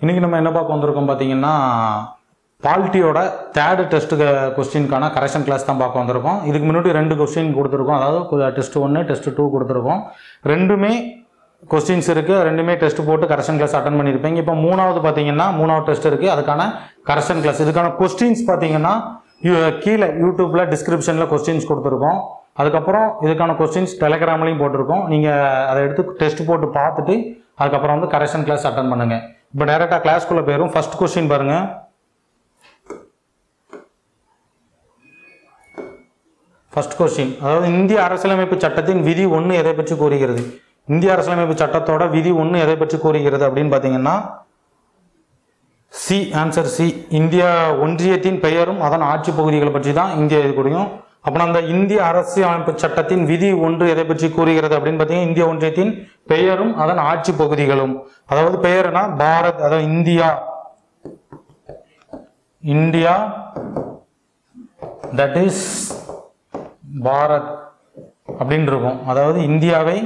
இன்றைக்கி நம்ம என்ன பார்க்க வந்திருக்கோம் பார்த்தீங்கன்னா பால்ட்டியோட தேர்டு டெஸ்ட்டு கொஸ்டினுக்கான கரெக்ஷன் கிளாஸ் தான் பார்க்க வந்திருக்கோம் இதுக்கு முன்னாடி ரெண்டு கொஸ்டின் கொடுத்துருக்கோம் அதாவது டெஸ்ட் ஒன்று டெஸ்ட் டூ கொடுத்துருக்கோம் ரெண்டுமே கொஸ்டின்ஸ் இருக்குது ரெண்டுமே டெஸ்ட் போட்டு கரெக்ஷன் கிளாஸ் அட்டன் பண்ணியிருப்பீங்க இப்போ மூணாவது பார்த்தீங்கன்னா மூணாவது டெஸ்ட் இருக்குது அதுக்கான கரெக்ஷன் கிளாஸ் இதுக்கான கொஸ்டின்ஸ் பார்த்தீங்கன்னா யூ- கீழே யூடியூப்பில் டிஸ்கிரிப்ஷனில் கொஸ்டின்ஸ் கொடுத்துருக்கோம் அதுக்கப்புறம் இதுக்கான கொஸ்டின்ஸ் டெலகிராம்லையும் போட்டிருக்கோம் நீங்கள் அதை எடுத்து டெஸ்ட் போட்டு பார்த்துட்டு அதுக்கப்புறம் வந்து கரெக்ஷன் கிளாஸ் அட்டன் பண்ணுங்கள் இப்போ டேரெக்டாக கிளாஸ்க்குள்ளே போயிரும் ஃபர்ஸ்ட் கொஸ்டின் பாருங்கள் ஃபர்ஸ்ட் கொஸ்டின் அதாவது இந்திய அரசியலமைப்பு சட்டத்தின் விதி ஒன்று எதை பற்றி கூறுகிறது இந்திய அரசியலமைப்பு சட்டத்தோட விதி ஒன்று எதை பற்றி கூறுகிறது அப்படின்னு பார்த்தீங்கன்னா சி ஆன்சர் சி இந்திய ஒன்றியத்தின் பெயரும் அதன் ஆட்சி பகுதிகளை பற்றி தான் இந்தியா இது கூடியும் அப்புறம் அந்த இந்திய அரசியலமைப்பு சட்டத்தின் விதி ஒன்று எதை பற்றி கூறுகிறது அப்படின்னு பார்த்தீங்கன்னா இந்திய ஒன்றியத்தின் பெயரும் அதன் ஆட்சி பகுதிகளும் அதாவது பெயர்னா பாரத் அதாவது India India that is Bharat அப்படின்னு இருக்கும் அதாவது இந்தியாவை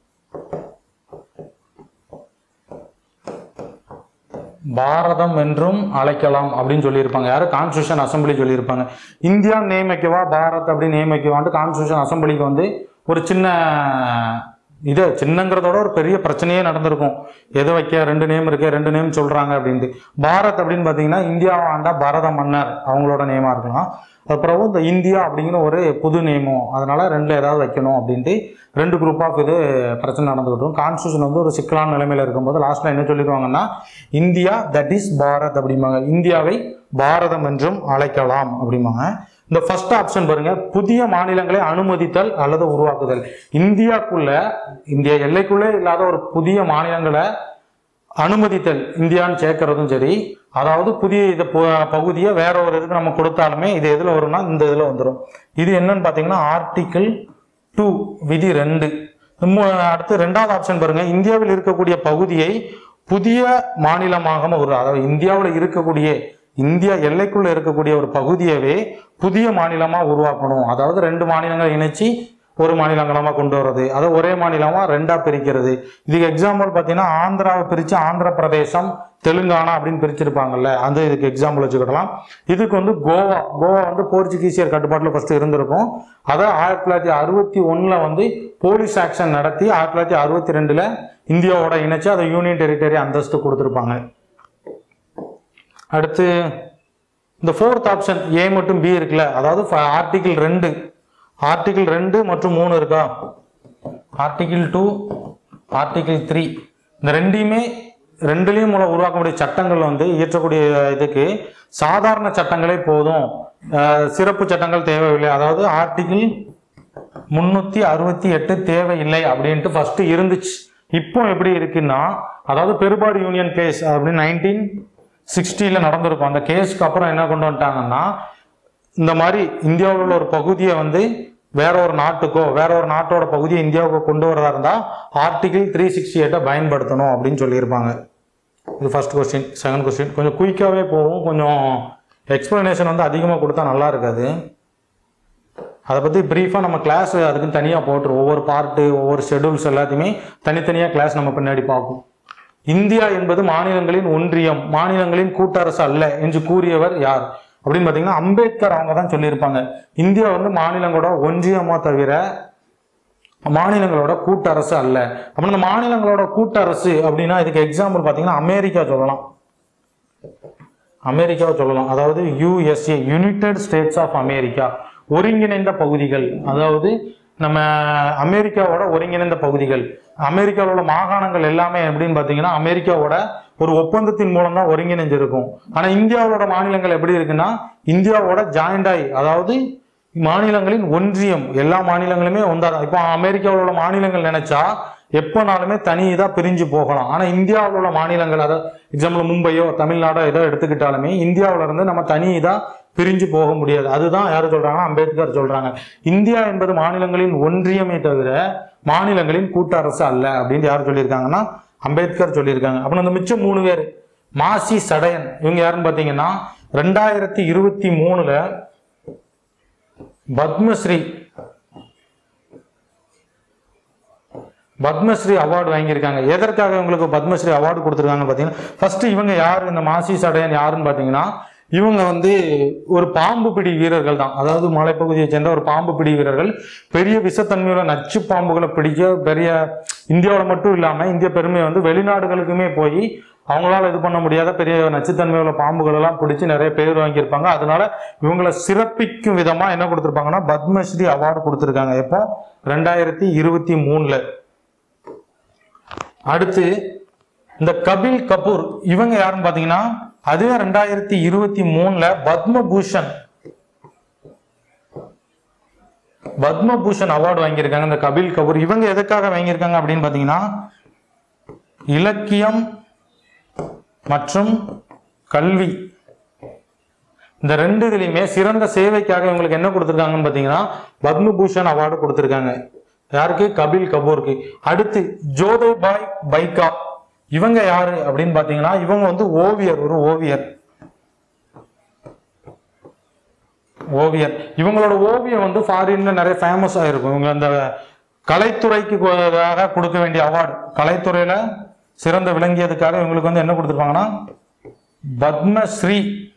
பாரதம் என்றும் அழைக்கலாம் அப்படின்னு சொல்லியிருப்பாங்க யாரு கான்ஸ்டியூஷன் அசம்பிளி சொல்லியிருப்பாங்க இந்தியா நியமிக்கவா பாரத் அப்படின்னு நியமிக்கவான்ட்டு கான்ஸ்டியூஷன் அசம்பிளிக்கு வந்து ஒரு சின்ன இது சின்னங்கிறதோட ஒரு பெரிய பிரச்சனையே நடந்திருக்கும் எது வைக்க ரெண்டு நேம் இருக்கு ரெண்டு நேம் சொல்றாங்க அப்படின்ட்டு பாரத் அப்படின்னு பார்த்தீங்கன்னா இந்தியாவை ஆண்டா பாரத மன்னர் அவங்களோட நேமா இருக்கலாம் அப்புறம் இந்த இந்தியா அப்படிங்கிற ஒரு புது நேமும் அதனால ரெண்டுல ஏதாவது வைக்கணும் அப்படின்ட்டு ரெண்டு குரூப் ஆஃப் இது பிரச்சனை நடந்துகிட்டும் கான்ஸ்டியூஷன் வந்து ஒரு சிக்கலான நிலைமையில இருக்கும்போது லாஸ்ட்ல என்ன சொல்லிடுவாங்கன்னா இந்தியா தட் இஸ் பாரத் அப்படிம்பாங்க இந்தியாவை பாரதம் என்றும் அழைக்கலாம் அப்படிம்பாங்க இந்த ஃபர்ஸ்ட் ஆப்ஷன் பாருங்க புதிய மாநிலங்களை அனுமதித்தல் அல்லது உருவாக்குதல் இந்தியாக்குள்ள இந்திய எல்லைக்குள்ளே இல்லாத ஒரு புதிய மாநிலங்களை அனுமதித்தல் இந்தியான்னு சேர்க்கறதும் சரி அதாவது புதிய இதை பு- பகுதியை வேற ஒரு இதுக்கு நம்ம கொடுத்தாலுமே இது எதுல வரும்னா இந்த இதுல வந்துடும் இது என்னன்னு பாத்தீங்கன்னா ஆர்டிக்கிள் டூ விதி ரெண்டு மு- அடுத்து ரெண்டாவது ஆப்ஷன் பாருங்க இந்தியாவில் இருக்கக்கூடிய பகுதியை புதிய மாநிலமாக ஒரு அதாவது இந்தியாவில் இருக்கக்கூடிய இந்தியா எல்லைக்குள்ள இருக்கக்கூடிய ஒரு பகுதியவே புதிய மாநிலமா உருவாக்கணும் அதாவது ரெண்டு மாநிலங்களை இணைச்சு ஒரு மாநிலங்களமா கொண்டு வர்றது அதை ஒரே மாநிலமா ரெண்டா பிரிக்கிறது இதுக்கு எக்ஸாம்பிள் பார்த்தீங்கன்னா ஆந்திராவை பிரிச்சு ஆந்திர பிரதேசம் தெலுங்கானா அப்படின்னு பிரிச்சிருப்பாங்கல்ல அந்த இதுக்கு எக்ஸாம்பிள் வச்சுக்கிடலாம் இதுக்கு வந்து கோவா கோவா வந்து போர்ச்சுகீசியர் கட்டுப்பாட்டில் ஃபர்ஸ்ட் இருந்திருக்கும் அதை ஆயிரத்தி தொள்ளாயிரத்தி அறுபத்தி ஒண்ணுல வந்து போலீஸ் ஆக்ஷன் நடத்தி ஆயிரத்தி தொள்ளாயிரத்தி அறுபத்தி ரெண்டுல இந்தியாவோட இணைச்சு அதை யூனியன் டெரிட்டரி அந்தஸ்து கொடுத்துருப்பாங்க அடுத்து இந்த ஃபோர்த் ஆப்ஷன் ஏ மற்றும் பி இருக்குல்ல அதாவது ஆர்டிகிள் ரெண்டு ஆர்டிகிள் ரெண்டு மற்றும் மூணு இருக்கா ஆர்டிகிள் டூ ஆர்டிகிள் த்ரீ இந்த ரெண்டையுமே ரெண்டுலேயும் மூலம் உருவாக்கக்கூடிய சட்டங்கள் வந்து இயற்றக்கூடிய இதுக்கு சாதாரண சட்டங்களே போதும் அஹ் சிறப்பு சட்டங்கள் தேவையில்லை அதாவது ஆர்டிகிள் முன்னூத்தி அறுபத்தி எட்டு தேவையில்லை அப்படின்ட்டு ஃபர்ஸ்ட் இருந்துச்சு இப்போ எப்படி இருக்குன்னா அதாவது பெருபாடு யூனியன் கேஸ் அப்படின்னு நைன்டீன் சிக்ஸ்டியில் நடந்திருக்கும் அந்த கேஸ்க்கு அப்புறம் என்ன கொண்டு வந்துட்டாங்கன்னா இந்த மாதிரி இந்தியாவில் உள்ள ஒரு பகுதியை வந்து வேற ஒரு நாட்டுக்கோ வேற ஒரு நாட்டோட பகுதியை இந்தியாவுக்கு கொண்டு வரதா இருந்தா ஆர்டிகிள் த்ரீ சிக்ஸ்டி எயிட்டை பயன்படுத்தணும் அப்படின்னு சொல்லியிருப்பாங்க இது ஃபர்ஸ்ட் கொஸ்டின் செகண்ட் கொஸ்டின் கொஞ்சம் குயிக்காகவே போகும் கொஞ்சம் எக்ஸ்பிளனேஷன் வந்து அதிகமாக கொடுத்தா நல்லா இருக்காது அதை பற்றி ப்ரீஃபாக நம்ம கிளாஸ் அதுக்குன்னு தனியாக போட்டுரும் ஒவ்வொரு பார்ட்டு ஒவ்வொரு ஷெடியூல்ஸ் எல்லாத்தையுமே தனித்தனியாக கிளாஸ் நம்ம பின்னாடி பார்ப்போம் இந்தியா என்பது மாநிலங்களின் ஒன்றியம் மாநிலங்களின் கூட்டரசு அல்ல என்று கூறியவர் யார் அப்படின்னு பார்த்தீங்கன்னா அம்பேத்கர் அவங்க தான் சொல்லியிருப்பாங்க இந்தியா வந்து மாநிலங்களோட ஒன்றியமா தவிர மாநிலங்களோட கூட்டரசு அல்ல அப்ப இந்த மாநிலங்களோட கூட்டரசு அப்படின்னா இதுக்கு எக்ஸாம்பிள் பார்த்தீங்கன்னா அமெரிக்கா சொல்லலாம் அமெரிக்காவை சொல்லலாம் அதாவது USA United States of America ஒருங்கிணைந்த பகுதிகள் அதாவது நம்ம அமெரிக்காவோட ஒருங்கிணைந்த பகுதிகள் அமெரிக்காவில் உள்ள மாகாணங்கள் எல்லாமே எப்படின்னு பார்த்தீங்கன்னா அமெரிக்காவோட ஒரு ஒப்பந்தத்தின் மூலம் தான் ஒருங்கிணைஞ்சிருக்கும் ஆனால் இந்தியாவோட மாநிலங்கள் எப்படி இருக்குன்னா இந்தியாவோட ஜாயிண்ட் ஆகி அதாவது மாநிலங்களின் ஒன்றியம் எல்லா மாநிலங்களுமே ஒன்றாதான் இப்போ அமெரிக்காவில் உள்ள மாநிலங்கள் நினைச்சா எப்போனாலுமே தனி இதாக பிரிஞ்சு போகலாம் ஆனால் இந்தியாவில் உள்ள மாநிலங்கள் அதாவது எக்ஸாம்பிள் மும்பையோ தமிழ்நாடோ ஏதோ எடுத்துக்கிட்டாலுமே இந்தியாவுல இருந்து நம்ம தனி இதாக பிரிஞ்சு போக முடியாது அதுதான் யார் சொல்றாங்கன்னா அம்பேத்கர் சொல்றாங்க இந்தியா என்பது மாநிலங்களின் ஒன்றியமே தவிர மாநிலங்களின் கூட்டரசு அல்ல அப்படின்னு யார் சொல்லியிருக்காங்கன்னா அம்பேத்கர் சொல்லியிருக்காங்க அப்புறம் அந்த மிச்சம் மூணு பேர் மாசி சடையன் இவங்க யாருன்னு பார்த்தீங்கன்னா ரெண்டாயிரத்தி இருபத்தி மூணுல பத்மஸ்ரீ பத்மஸ்ரீ அவார்டு வாங்கியிருக்காங்க எதற்காக இவங்களுக்கு பத்மஸ்ரீ அவார்டு கொடுத்துருக்காங்கன்னு பார்த்தீங்கன்னா ஃபர்ஸ்ட் இவங்க யார் இந்த மாசி சடையன் யாருன்னு பார்த்தீங்கன்னா இவங்க வந்து ஒரு பாம்பு பிடி வீரர்கள் தான் அதாவது மலைப்பகுதியை சேர்ந்த ஒரு பாம்பு பிடி வீரர்கள் பெரிய விஷத்தன்மையுள்ள நச்சு பாம்புகளை பிடிக்க பெரிய இந்தியாவில் மட்டும் இல்லாமல் இந்திய பெருமையை வந்து வெளிநாடுகளுக்குமே போய் அவங்களால இது பண்ண முடியாத பெரிய நச்சுத்தன்மை உள்ள பாம்புகள் எல்லாம் பிடிச்சி நிறைய பேர் வாங்கியிருப்பாங்க அதனால இவங்களை சிறப்பிக்கும் விதமா என்ன கொடுத்துருப்பாங்கன்னா பத்மஸ்ரீ அவார்டு கொடுத்துருக்காங்க எப்போ ரெண்டாயிரத்தி இருபத்தி மூணுல அடுத்து இந்த கபில் கபூர் இவங்க யாருன்னு பாத்தீங்கன்னா அதுவே ரெண்டாயிரத்தி இருபத்தி மூணுல பத்மபூஷன் பத்மபூஷன் அவார்டு வாங்கியிருக்காங்க இந்த கபில் கபூர் இவங்க எதுக்காக வாங்கியிருக்காங்க அப்படின்னு பாத்தீங்கன்னா இலக்கியம் மற்றும் கல்வி இந்த ரெண்டு இதுலையுமே சிறந்த சேவைக்காக இவங்களுக்கு என்ன கொடுத்துருக்காங்கன்னு பார்த்தீங்கன்னா பத்மபூஷன் அவார்டு கொடுத்துருக்காங்க யாருக்கு கபில் கபூருக்கு அடுத்து ஜோதோபாய் பைகா இவங்க யாரு அப்படின்னு பார்த்தீங்கன்னா இவங்க வந்து ஓவியர் ஒரு ஓவியர் ஓவியர் இவங்களோட ஓவியம் வந்து ஃபாரின்ல நிறைய ஃபேமஸ் ஆயிருக்கும் இவங்க அந்த கலைத்துறைக்கு கொ- கொடுக்க வேண்டிய அவார்டு கலைத்துறையில சிறந்த விளங்கியதுக்காக இவங்களுக்கு வந்து என்ன கொடுத்துருப்பாங்கன்னா பத்மஸ்ரீ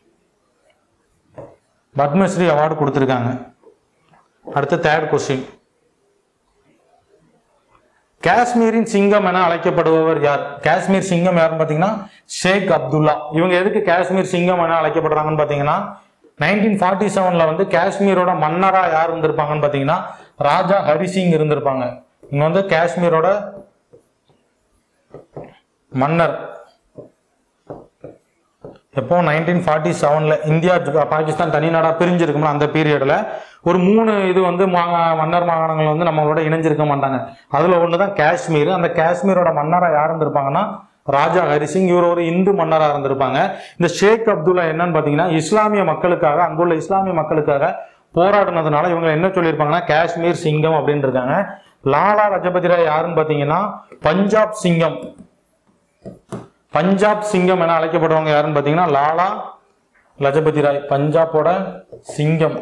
பத்மஸ்ரீ அவார்டு கொடுத்துருக்காங்க அடுத்து தேர்ட் கொஸ்டின் காஷ்மீரின் சிங்கம் என அழைக்கப்படுபவர் யார் காஷ்மீர் சிங்கம் யாருன்னு பார்த்தீங்கன்னா ஷேக் அப்துல்லா இவங்க எதுக்கு காஷ்மீர் சிங்கம் என அழைக்கப்படுறாங்கன்னு பார்த்தீங்கன்னா நைன்டீன் ஃபார்ட்டி செவன்ல வந்து காஷ்மீரோட மன்னரா யார் இருந்திருப்பாங்கன்னு பார்த்தீங்கன்னா ராஜா ஹரிசிங் இருந்திருப்பாங்க இங்க வந்து காஷ்மீரோட மன்னர் எப்போ நைன்டீன் ஃபார்ட்டி செவனில் இந்தியா ஜ- பாகிஸ்தான் தனி நாடா பிரிஞ்சிருக்கும்ல அந்த பீரியடில் ஒரு மூணு இது வந்து மா- மன்னர் மாகாணங்கள் வந்து நம்மளோட இணைஞ்சிருக்க மாட்டாங்க அதில் ஒன்று தான் காஷ்மீர் அந்த காஷ்மீரோட மன்னராக யார் இருந்திருப்பாங்கன்னா ராஜா ஹரிசிங் இவர் ஒரு இந்து மன்னராக இருந்திருப்பாங்க இந்த ஷேக் அப்துல்லா என்னன்னு பார்த்தீங்கன்னா இஸ்லாமிய மக்களுக்காக அங்குள்ள இஸ்லாமிய மக்களுக்காக போராடினதுனால இவங்க என்ன சொல்லியிருப்பாங்கன்னா காஷ்மீர் சிங்கம் அப்படின்னு இருக்காங்க லாலா லஜபதி ராய் யாருன்னு பார்த்தீங்கன்னா பஞ்சாப் சிங்கம் பஞ்சாப் சிங்கம் என அழைக்கப்படுறவங்க யாருன்னு பார்த்தீங்கன்னா லாலா லஜபதி ராய் பஞ்சாபோட சிங்கம்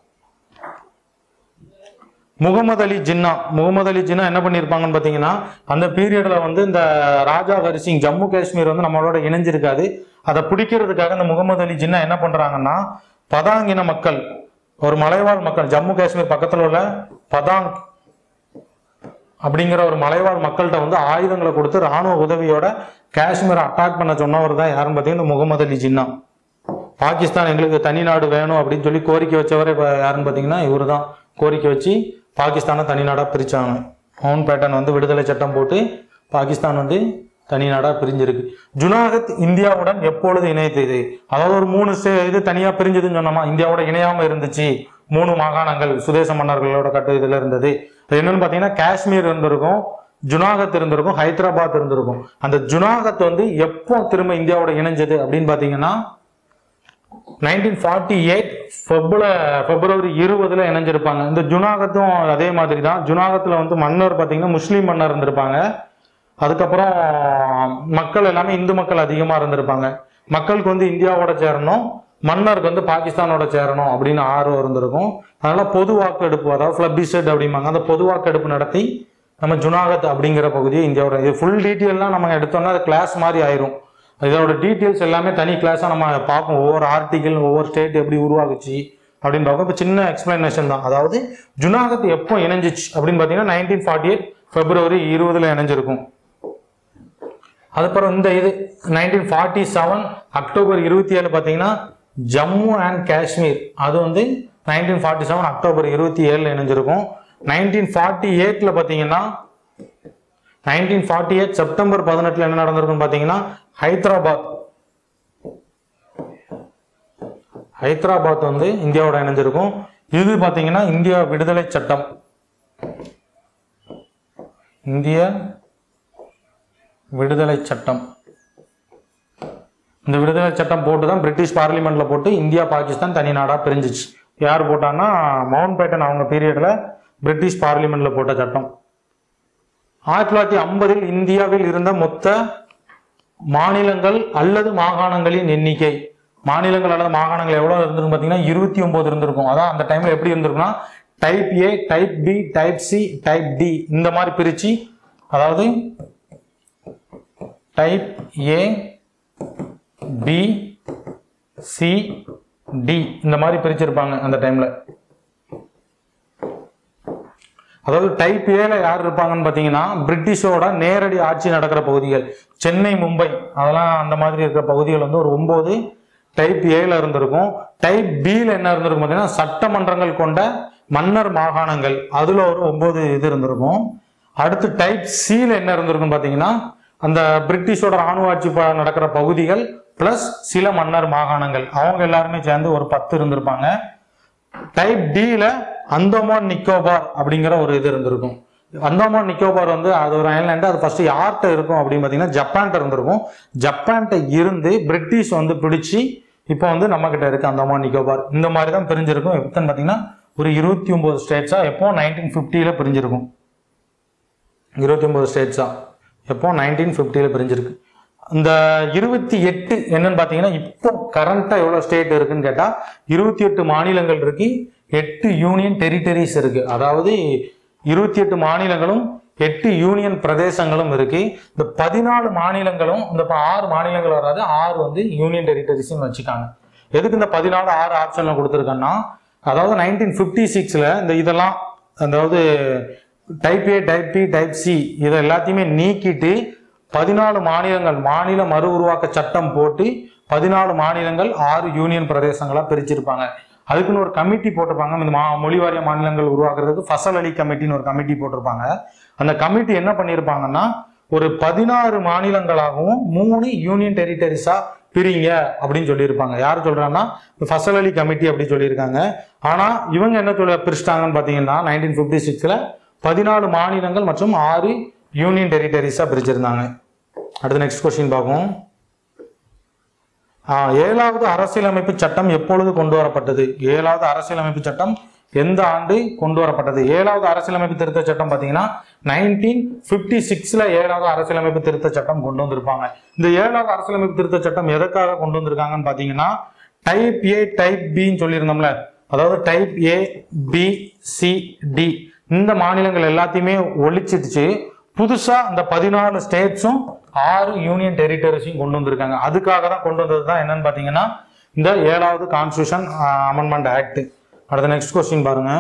முகமது அலி ஜின்னா முகமது அலி ஜின்னா என்ன பண்ணியிருப்பாங்கன்னு பார்த்தீங்கன்னா அந்த பீரியடில் வந்து இந்த ராஜா ஹரிசிங் ஜம்மு காஷ்மீர் வந்து நம்மளோட இணைஞ்சிருக்காது அதை பிடிக்கிறதுக்காக இந்த முகமது அலி ஜின்னா என்ன பண்ணுறாங்கன்னா பதாங்கின மக்கள் ஒரு மலைவாழ் மக்கள் ஜம்மு காஷ்மீர் பக்கத்தில் உள்ள பதாங் அப்படிங்கிற ஒரு மலைவாழ் மக்கள்கிட்ட வந்து ஆயுதங்களை கொடுத்து ராணுவ உதவியோட காஷ்மீரை அட்டாக் பண்ண சொன்னவர் தான் யாருன்னு பார்த்தீங்கன்னா இந்த முகமது அலி ஜின்னா பாகிஸ்தான் எங்களுக்கு தனி நாடு வேணும் அப்படின்னு சொல்லி கோரிக்கை வச்சவரே இப்போ யாருன்னு பார்த்தீங்கன்னா இவர் தான் கோரிக்கை வச்சு பாகிஸ்தானை தனி நாடாக பிரித்தாங்க மவுண்ட் பேட்டன் வந்து விடுதலை சட்டம் போட்டு பாகிஸ்தான் வந்து தனி நாடாக பிரிஞ்சிருக்கு ஜுனாகத் இந்தியாவுடன் எப்பொழுது இணைத்தது அதாவது ஒரு மூணு ஸ்டே- இது தனியாக பிரிஞ்சதுன்னு சொன்னோமா இந்தியாவோட இணையாமல் இருந்துச்சு மூணு மாகாணங்கள் சுதேச மன்னர்களோட கட்டு இதில் இருந்தது அது என்னன்னு பார்த்தீங்கன்னா காஷ்மீர் இருந்திருக்கும் ஜுனாகத் இருந்திருக்கும் ஹைதராபாத் இருந்திருக்கும் அந்த ஜுனாகத் வந்து எப்போ திரும்ப இந்தியாவோட இணைஞ்சது அப்படின்னு பார்த்தீங்கன்னா நைன்டீன் ஃபார்ட்டி எயிட் பிப்ரவரி இருபதுல இணைஞ்சிருப்பாங்க இந்த ஜுனாகத்தும் அதே மாதிரி தான் ஜுனாகத்தில் வந்து மன்னர் பார்த்தீங்கன்னா முஸ்லீம் மன்னர் இருந்திருப்பாங்க அதுக்கப்புறம் மக்கள் எல்லாமே இந்து மக்கள் அதிகமாக இருந்திருப்பாங்க மக்களுக்கு வந்து இந்தியாவோட சேரணும் மன்னருக்கு வந்து பாகிஸ்தானோட சேரணும் அப்படின்னு ஆர்வம் இருந்திருக்கும் அதனால பொது வாக்கெடுப்பு அதாவது ஃபிளபிசெட் அப்படிம்பாங்க அந்த பொது வாக்கெடுப்பு நடத்தி நம்ம ஜுனாகத் அப்படிங்கிற பகுதியை இந்தியாவோட இது ஃபுல் டீட்டெயில்லாம் நம்ம எடுத்தோம்னா அது கிளாஸ் மாதிரி ஆயிரும் இதோட டீட்டெயில்ஸ் எல்லாமே தனி கிளாஸாக நம்ம பார்ப்போம் ஒவ்வொரு ஆர்டிகிள் ஒவ்வொரு ஸ்டேட் எப்படி உருவாகுச்சு அப்படின்னு பார்ப்போம் இப்போ சின்ன எக்ஸ்பிளனேஷன் தான் அதாவது ஜுனாகத் எப்போ இணைஞ்சிச்சு அப்படின்னு பார்த்தீங்கன்னா நைன்டீன் ஃபார்ட்டி எயிட் பிப்ரவரி இருபதுல இணைஞ்சிருக்கும் அதுக்கப்புறம் இந்த இது நைன்டீன் ஃபார்ட்டி செவன் அக்டோபர் இருபத்தி ஏழு பார்த்தீங்கன்னா ஜம்மு அண்ட் காஷ்மீர் அது வந்து நைன்டீன் ஃபார்ட்டி செவன் அக்டோபர் இருபத்தி ஏழில் இணைஞ்சிருக்கும் நைன்டீன் ஃபார்ட்டி எயிட்டில் பார்த்தீங்கன்னா நைன்டீன் ஃபார்ட்டி எயிட் செப்டம்பர் பதினெட்டில் என்ன நடந்திருக்குன்னு பார்த்தீங்கன்னா ஹைதராபாத் ஹைதராபாத் வந்து இந்தியாவோட இணைஞ்சிருக்கும் இது பார்த்தீங்கன்னா இந்தியா விடுதலை சட்டம் இந்திய விடுதலை சட்டம் இந்த விடுதலை சட்டம் போட்டு தான் பிரிட்டிஷ் பார்லிமெண்ட்ல போட்டு இந்தியா பாகிஸ்தான் தனி நாடா பிரிஞ்சிச்சு யார் போட்டான்னா மவுண்ட் பேட்டன் அவங்க பீரியட்ல பிரிட்டிஷ் பார்லிமெண்ட்ல போட்ட சட்டம் ஆயிரத்தி தொள்ளாயிரத்தி ஐம்பதில் இந்தியாவில் இருந்த மொத்த மாநிலங்கள் அல்லது மாகாணங்களின் எண்ணிக்கை மாநிலங்கள் அல்லது மாகாணங்கள் எவ்வளவு இருந்திருக்கும் பார்த்தீங்கன்னா இருபத்தி ஒன்பது இருந்திருக்கும் அதான் அந்த டைம்ல எப்படி இருந்திருக்கும்னா type A type B type C type D இந்த மாதிரி பிரிச்சு அதாவது type A B C D இந்த மாதிரி பிரிச்சிருப்பாங்க அந்த டைம்ல அதாவது டைப் ஏல யார் இருப்பாங்கன்னு பார்த்தீங்கன்னா பிரிட்டிஷோட நேரடி ஆட்சி நடக்கிற பகுதிகள் சென்னை மும்பை அதெல்லாம் அந்த மாதிரி இருக்கிற பகுதிகள் வந்து ஒரு ஒன்பது டைப் ஏல இருந்திருக்கும் டைப் பியில் என்ன இருந்திருக்கும் பார்த்தீங்கன்னா சட்டமன்றங்கள் கொண்ட மன்னர் மாகாணங்கள் அதுல ஒரு ஒன்பது இது இருந்திருக்கும் அடுத்து டைப் சியில் என்ன இருந்திருக்கும் பார்த்தீங்கன்னா அந்த பிரிட்டிஷோட ராணுவ ஆட்சி ப- நடக்கிற பகுதிகள் பிளஸ் சில மன்னர் மாகாணங்கள் அவங்க எல்லாருமே சேர்ந்து ஒரு பத்து இருந்திருப்பாங்க டைப் டில அந்தமான் நிக்கோபார் அப்படிங்கிற ஒரு இது இருந்திருக்கும் அந்தமான் நிக்கோபார் வந்து அது ஒரு ஐலாண்டு அது ஃபர்ஸ்ட் யார்கிட்ட இருக்கும் அப்படின்னு பார்த்தீங்கன்னா ஜப்பான்கிட்ட இருந்திருக்கும் ஜப்பான்கிட்ட இருந்து பிரிட்டிஷ் வந்து பிடிச்சி இப்போ வந்து நம்ம கிட்ட இருக்கு அந்தமான் நிக்கோபார் இந்த மாதிரி தான் பிரிஞ்சிருக்கும் எப்போன்னு பார்த்தீங்கன்னா ஒரு இருபத்தி ஒன்பது ஸ்டேட்ஸா எப்போ நைன்டீன் ஃபிஃப்டியில் பிரிஞ்சிருக்கும் இருபத்தி ஒன்பது ஸ்டேட்ஸா எப்போ நைன்டீன் ஃபிஃப்டியில் பிரிஞ்சிருக்கு இந்த இருபத்தி எட்டு என்னன்னு பார்த்தீங்கன்னா இப்போ கரண்ட்டாக எவ்வளோ ஸ்டேட் இருக்குன்னு கேட்டால் இருபத்தி எட்டு மாநிலங்கள் இருக்கு எட்டு யூனியன் டெரிட்டரிஸ் இருக்கு அதாவது இருபத்தி எட்டு மாநிலங்களும் எட்டு யூனியன் பிரதேசங்களும் இருக்கு இந்த பதினாலு மாநிலங்களும் இந்த ப- ஆறு மாநிலங்கள் வராது ஆறு வந்து யூனியன் டெரிட்டரிஸும் வச்சுக்காங்க எதுக்கு இந்த பதினாலு ஆறு ஆப்ஷன்ல கொடுத்துருக்கேன்னா அதாவது நைன்டீன் ஃபிஃப்டி சிக்ஸில் இந்த இதெல்லாம் அதாவது type A type B type C இதை எல்லாத்தையுமே நீக்கிட்டு பதினாலு மாநிலங்கள் மாநில மறு உருவாக்க சட்டம் போட்டு பதினாலு மாநிலங்கள் ஆறு யூனியன் பிரதேசங்களா பிரிச்சிருப்பாங்க அதுக்குன்னு ஒரு கமிட்டி போட்டிருப்பாங்க இந்த மா மொழிவாரிய மாநிலங்கள் உருவாக்குறதுக்கு ஃபசல் அலி கமிட்டின்னு ஒரு கமிட்டி போட்டிருப்பாங்க அந்த கமிட்டி என்ன பண்ணியிருப்பாங்கன்னா ஒரு பதினாறு மாநிலங்களாகவும் மூணு யூனியன் டெரிட்டரிஸா பிரிங்க அப்படின்னு சொல்லியிருப்பாங்க யார் சொல்றாங்கன்னா ஃபசல் அலி கமிட்டி அப்படி சொல்லியிருக்காங்க ஆனா இவங்க என்ன சொல்ல பிரிச்சிட்டாங்கன்னு பார்த்தீங்கன்னா நைன்டீன் ஃபிஃப்டி சிக்ஸ்ல பதினாலு மாநிலங்கள் மற்றும் ஆறு யூனியன் டெரிட்டரிஸா பிரிச்சிருந்தாங்க அடுத்து நெக்ஸ்ட் கொஸ்டின் பார்ப்போம் ஆஹ் ஏழாவது அரசியலமைப்பு சட்டம் எப்பொழுது கொண்டு வரப்பட்டது ஏழாவது அரசியலமைப்பு சட்டம் எந்த ஆண்டு கொண்டு வரப்பட்டது ஏழாவது அரசியலமைப்பு திருத்த சட்டம் பார்த்தீங்கன்னா நைன்டீன் ஃபிஃப்டி சிக்ஸ்ல ஏழாவது அரசியலமைப்பு திருத்த சட்டம் கொண்டு வந்திருப்பாங்க இந்த ஏழாவது அரசியலமைப்பு திருத்த சட்டம் எதற்காக கொண்டு வந்திருக்காங்கன்னு பார்த்தீங்கன்னா டைப் ஏ டைப் பின்னு சொல்லியிருந்தோம்ல அதாவது type A B C D இந்த மாநிலங்கள் எல்லாத்தையுமே ஒழிச்சிடுச்சு புதுசா அந்த பதினாலு ஸ்டேட்ஸும் ஆறு யூனியன் டெரிட்டரிஸையும் கொண்டு வந்திருக்காங்க அதுக்காக தான் கொண்டு வந்தது தான் என்னன்னு பார்த்தீங்கன்னா இந்த ஏழாவது கான்ஸ்டியூஷன் அமெண்ட்மெண்ட் ஆக்ட் அடுத்த நெக்ஸ்ட் கொஸ்டின் பாருங்க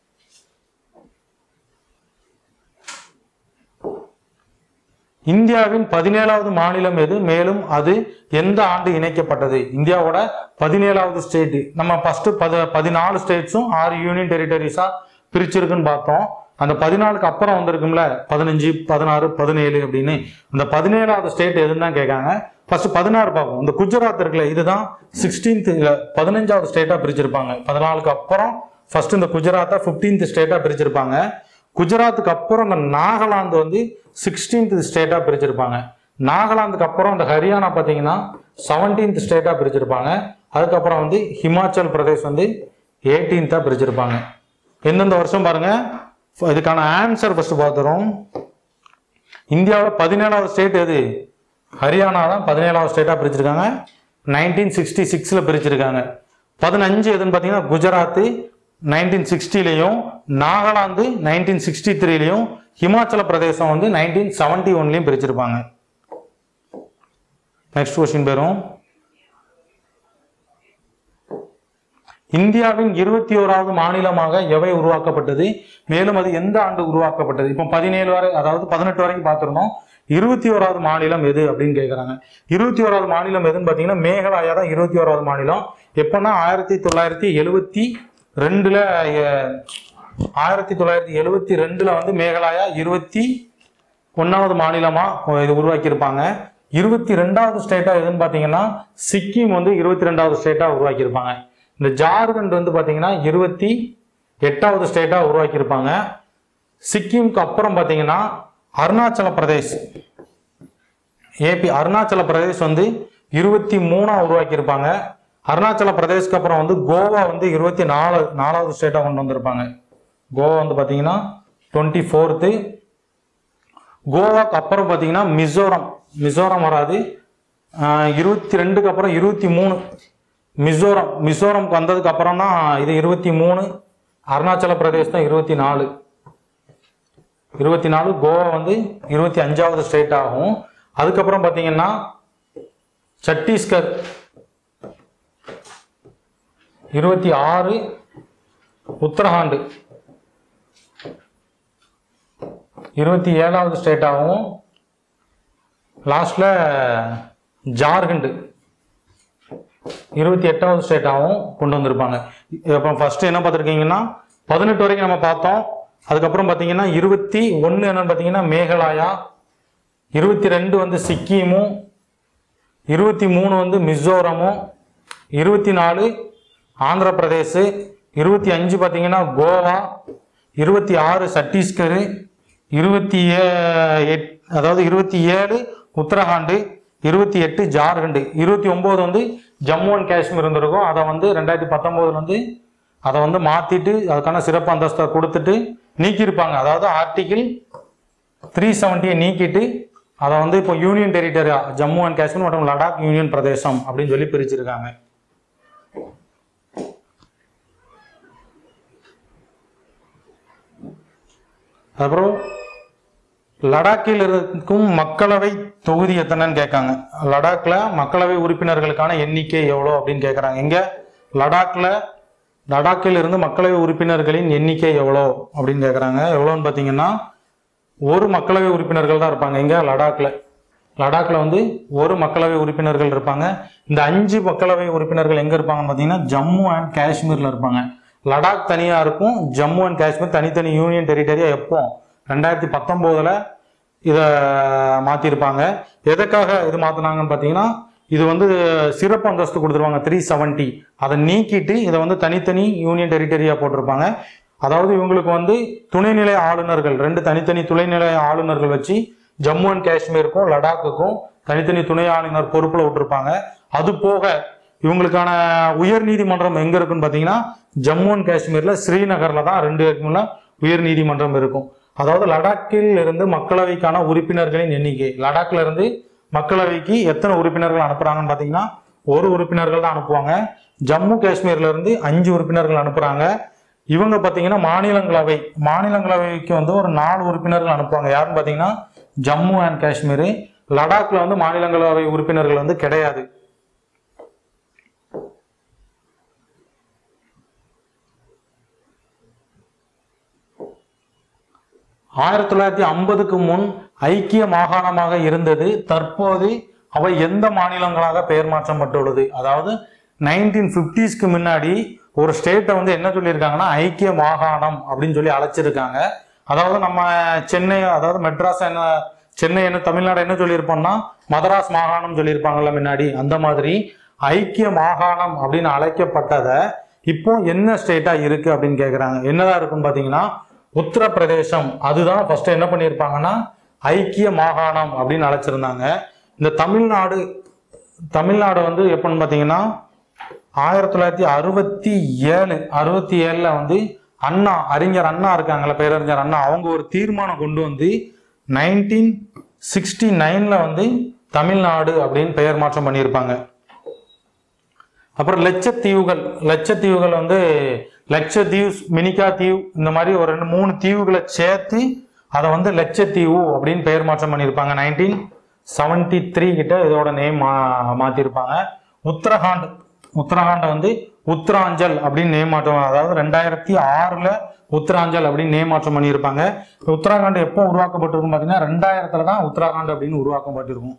இந்தியாவின் பதினேழாவது மாநிலம் எது மேலும் அது எந்த ஆண்டு இணைக்கப்பட்டது இந்தியாவோட பதினேழாவது ஸ்டேட் நம்ம ஃபர்ஸ்ட் பத பதினாலு ஸ்டேட்ஸும் ஆறு யூனியன் டெரிட்டரிஸா பிரிச்சிருக்குன்னு பார்த்தோம் அந்த பதினாலுக்கு அப்புறம் வந்திருக்கும்ல பதினஞ்சு பதினாறு பதினேழு அப்படின்னு அந்த பதினேழாவது ஸ்டேட் எதுன்னு தான் கேட்காங்க ஃபர்ஸ்ட் பதினாறு பார்ப்போம் இந்த குஜராத் இருக்குல்ல இதுதான் சிக்ஸ்டீன்த் பதினஞ்சாவது ஸ்டேட்டா பிரிச்சிருப்பாங்க பதினாலுக்கு அப்புறம் ஃபர்ஸ்ட் இந்த குஜராத்தை ஃபிஃப்டீன்த் ஸ்டேட்டா பிரிச்சிருப்பாங்க குஜராத்துக்கு அப்புறம் இந்த நாகாலாந்து வந்து சிக்ஸ்டீன்த் ஸ்டேட்டா பிரிச்சிருப்பாங்க நாகாலாந்துக்கு அப்புறம் இந்த ஹரியானா பார்த்தீங்கன்னா செவன்டீன்த் ஸ்டேட்டா பிரிச்சிருப்பாங்க அதுக்கப்புறம் வந்து ஹிமாச்சல் பிரதேஷ் வந்து எயிட்டீன்த்தா பிரிச்சிருப்பாங்க எந்தெந்த வருஷம் பாருங்க இதுக்கான ஆன்சர் ஃபர்ஸ்ட் பார்த்துறோம் இந்தியாவில் பதினேழாவது ஸ்டேட் எது ஹரியானா தான் பதினேழாவது ஸ்டேட்டாக பிரிச்சிருக்காங்க நைன்டீன் சிக்ஸ்டி சிக்ஸில் பிரிச்சிருக்காங்க பதினஞ்சு எதுன்னு பார்த்தீங்கன்னா குஜராத்து நைன்டீன் சிக்ஸ்டிலையும் நாகாலாந்து நைன்டீன் சிக்ஸ்டி த்ரீலையும் ஹிமாச்சல பிரதேசம் வந்து நைன்டீன் செவன்டி ஒன்லையும் பிரிச்சிருப்பாங்க நெக்ஸ்ட் கொஸ்டின் பேரும் இந்தியாவின் இருபத்தி ஓராவது மாநிலமாக எவை உருவாக்கப்பட்டது மேலும் அது எந்த ஆண்டு உருவாக்கப்பட்டது இப்போ பதினேழு வரை அதாவது பதினெட்டு வரைக்கும் பார்த்துருந்தோம் இருபத்தி ஓராவது மாநிலம் எது அப்படின்னு கேட்குறாங்க இருபத்தி ஓராவது மாநிலம் எதுன்னு பார்த்தீங்கன்னா மேகாலயா தான் இருபத்தி ஓராவது மாநிலம் எப்போன்னா ஆயிரத்தி தொள்ளாயிரத்தி எழுவத்தி ரெண்டுல அஹ், ஆயிரத்தி தொள்ளாயிரத்தி எழுவத்தி ரெண்டுல வந்து மேகாலயா இருபத்தி ஒன்றாவது மாநிலமா இது உருவாக்கியிருப்பாங்க இருபத்தி ரெண்டாவது ஸ்டேட்டா எதுன்னு பார்த்தீங்கன்னா சிக்கிம் வந்து இருபத்தி ரெண்டாவது ஸ்டேட்டா உருவாக்கியிருப்பாங்க இந்த ஜார்க்கண்ட் வந்து பார்த்தீங்கன்னா இருபத்தி எட்டாவது ஸ்டேட்டா உருவாக்கியிருப்பாங்க சிக்கிம்க்கு அப்புறம் பார்த்தீங்கன்னா அருணாச்சல பிரதேஷ் ஏபி அருணாச்சல பிரதேஷ் வந்து இருபத்தி மூணா உருவாக்கியிருப்பாங்க அருணாச்சல பிரதேஷ்க்கு அப்புறம் வந்து கோவா வந்து இருபத்தி நாலு நாலாவது ஸ்டேட்டாக கொண்டு வந்திருப்பாங்க கோவா வந்து பார்த்தீங்கன்னா டுவெண்ட்டி ஃபோர்த்து கோவாக்கு அப்புறம் பார்த்தீங்கன்னா மிசோரம் மிசோரம் வராது இருபத்தி ரெண்டுக்கு அப்புறம் இருபத்தி மூணு மிசோரம் மிசோரம்க்கு வந்ததுக்கு அப்புறம் தான் இது இருபத்தி மூணு அருணாச்சல பிரதேஷ் தான் இருபத்தி நாலு இருபத்தி நாலு கோவா வந்து இருபத்தி அஞ்சாவது ஸ்டேட் ஆகும் அதுக்கப்புறம் பார்த்தீங்கன்னா சத்தீஸ்கர் இருபத்தி ஆறு உத்தரகாண்ட் இருபத்தி ஏழாவது ஸ்டேட்டாகவும் லாஸ்ட்ல ஜார்க்கண்ட் இருபத்தி எட்டாவது ஸ்டேட்டாகவும் கொண்டு வந்திருப்பாங்க இப்போ ஃபர்ஸ்ட் என்ன பார்த்துருக்கீங்கன்னா பதினெட்டு வரைக்கும் நம்ம பார்த்தோம் அதுக்கப்புறம் பார்த்தீங்கன்னா இருபத்தி ஒன்று என்னன்னு பார்த்தீங்கன்னா மேகாலயா இருபத்தி ரெண்டு வந்து சிக்கிமும் இருபத்தி மூணு வந்து மிசோரமும் இருபத்தி நாலு ஆந்திர பிரதேஷ் இருபத்தி அஞ்சு பார்த்தீங்கன்னா கோவா இருபத்தி ஆறு சத்தீஸ்கர் இருபத்தி ஏ எட் அதாவது இருபத்தி ஏழு உத்தரகாண்ட் இருபத்தி எட்டு ஜார்க்கண்ட் இருபத்தி ஒம்பது வந்து ஜம்மு அண்ட் காஷ்மீர் இருந்திருக்கும் அதை வந்து ரெண்டாயிரத்தி பத்தொம்போதுல வந்து அதை வந்து மாற்றிட்டு அதுக்கான சிறப்பு அந்தஸ்தை கொடுத்துட்டு நீக்கியிருப்பாங்க அதாவது ஆர்டிகிள் த்ரீ செவன்ட்டியை நீக்கிட்டு அதை வந்து இப்போ யூனியன் டெரிட்டரியா ஜம்மு அண்ட் காஷ்மீர் மற்றும் லடாக் யூனியன் பிரதேசம் அப்படின்னு சொல்லி பிரிச்சிருக்காங்க அப்புறம் லடாக்கில் இருக்கும் மக்களவை தொகுதி எத்தனைன்னு கேட்காங்க லடாக்ல மக்களவை உறுப்பினர்களுக்கான எண்ணிக்கை எவ்வளோ அப்படின்னு கேட்குறாங்க இங்க லடாக்ல லடாக்கில் இருந்து மக்களவை உறுப்பினர்களின் எண்ணிக்கை எவ்வளோ அப்படின்னு கேட்குறாங்க எவ்வளோன்னு பார்த்தீங்கன்னா ஒரு மக்களவை உறுப்பினர்கள் தான் இருப்பாங்க இங்க லடாக்ல லடாக்ல வந்து ஒரு மக்களவை உறுப்பினர்கள் இருப்பாங்க இந்த அஞ்சு மக்களவை உறுப்பினர்கள் எங்க இருப்பாங்கன்னு பார்த்தீங்கன்னா ஜம்மு அண்ட் காஷ்மீர்ல இருப்பாங்க லடாக் தனியா இருக்கும் ஜம்மு அண்ட் காஷ்மீர் தனித்தனி யூனியன் டெரிட்டரியா எப்போ ரெண்டாயிரத்தி பத்தொம்போதுல இதை மாத்திருப்பாங்க எதுக்காக இது மாத்தினாங்கன்னு பார்த்தீங்கன்னா இது வந்து சிறப்பு அந்தஸ்து கொடுத்துருவாங்க த்ரீ செவன்ட்டி அதை நீக்கிட்டு இதை வந்து தனித்தனி யூனியன் டெரிட்டரியா போட்டிருப்பாங்க அதாவது இவங்களுக்கு வந்து துணைநிலை ஆளுநர்கள் ரெண்டு தனித்தனி துணைநிலை ஆளுநர்கள் வச்சு ஜம்மு அண்ட் காஷ்மீருக்கும் லடாக்குக்கும் தனித்தனி துணை ஆளுநர் பொறுப்புல விட்டுருப்பாங்க அது போக இவங்களுக்கான உயர் நீதிமன்றம் எங்க இருக்குன்னு பாத்தீங்கன்னா ஜம்மு அண்ட் காஷ்மீர்ல ஸ்ரீநகர்ல தான் ரெண்டு இருக்கும்ல உயர் நீதிமன்றம் இருக்கும் அதாவது லடாக்கில் இருந்து மக்களவைக்கான உறுப்பினர்களின் எண்ணிக்கை லடாக்ல இருந்து மக்களவைக்கு எத்தனை உறுப்பினர்கள் அனுப்புறாங்கன்னு பாத்தீங்கன்னா ஒரு உறுப்பினர்கள் தான் அனுப்புவாங்க ஜம்மு காஷ்மீர்ல இருந்து அஞ்சு உறுப்பினர்கள் அனுப்புறாங்க இவங்க பாத்தீங்கன்னா மாநிலங்களவை மாநிலங்களவைக்கு வந்து ஒரு நாலு உறுப்பினர்கள் அனுப்புவாங்க யாருன்னு பாத்தீங்கன்னா ஜம்மு அண்ட் காஷ்மீர் லடாக்ல வந்து மாநிலங்களவை உறுப்பினர்கள் வந்து கிடையாது ஆயிரத்தி தொள்ளாயிரத்தி ஐம்பதுக்கு முன் ஐக்கிய மாகாணமாக இருந்தது தற்போது அவை எந்த மாநிலங்களாக பெயர் மாற்றப்பட்டுள்ளது அதாவது நைன்டீன் ஃபிஃப்டிஸ்க்கு முன்னாடி ஒரு ஸ்டேட்டை வந்து என்ன சொல்லியிருக்காங்கன்னா ஐக்கிய மாகாணம் அப்படின்னு சொல்லி அழைச்சிருக்காங்க அதாவது நம்ம சென்னை அதாவது மெட்ராஸ் என்ன சென்னை என்ன தமிழ்நாடு என்ன சொல்லியிருப்போம்னா மதராஸ் மாகாணம் சொல்லியிருப்பாங்கல்ல முன்னாடி அந்த மாதிரி ஐக்கிய மாகாணம் அப்படின்னு அழைக்கப்பட்டதை இப்போ என்ன ஸ்டேட்டா இருக்கு அப்படின்னு கேக்குறாங்க என்னதான் இருக்குன்னு பாத்தீங்கன்னா உத்தரப்பிரதேசம் அதுதான் ஃபர்ஸ்ட் என்ன பண்ணியிருப்பாங்கன்னா ஐக்கிய மாகாணம் அப்படின்னு அழைச்சிருந்தாங்க இந்த தமிழ்நாடு தமிழ்நாடு வந்து எப்பன்னு பார்த்தீங்கன்னா ஆயிரத்தி தொள்ளாயிரத்தி அறுபத்தி ஏழு அறுபத்தி ஏழுல வந்து அண்ணா அறிஞர் அண்ணா இருக்காங்கல்ல பேரறிஞர் அண்ணா அவங்க ஒரு தீர்மானம் கொண்டு வந்து நைன்டீன் சிக்ஸ்டி நைன்ல வந்து தமிழ்நாடு அப்படின்னு பெயர் மாற்றம் பண்ணியிருப்பாங்க அப்புறம் லட்சத்தீவுகள் லட்சத்தீவுகள் வந்து லட்சத்தீவ் மினிகா தீவு இந்த மாதிரி ஒரு ரெண்டு மூணு தீவுகளை சேர்த்து அதை வந்து லட்சத்தீவு அப்படின்னு பெயர் மாற்றம் பண்ணியிருப்பாங்க நைன்டீன் செவன்டி த்ரீ கிட்ட இதோட நேம் மா மாத்திருப்பாங்க உத்தரகாண்ட் உத்தரகாண்டை வந்து உத்தராஞ்சல் அப்படின்னு நேம் மாற்றம் அதாவது ரெண்டாயிரத்தி ஆறுல உத்தராஞ்சல் அப்படின்னு நேம் மாற்றம் பண்ணியிருப்பாங்க உத்தராகண்ட் எப்போ உருவாக்கப்பட்டிருக்கும் பார்த்தீங்கன்னா ரெண்டாயிரத்துல தான் உத்தராகண்ட் அப்படின்னு உருவாக்கப்பட்டிருக்கும்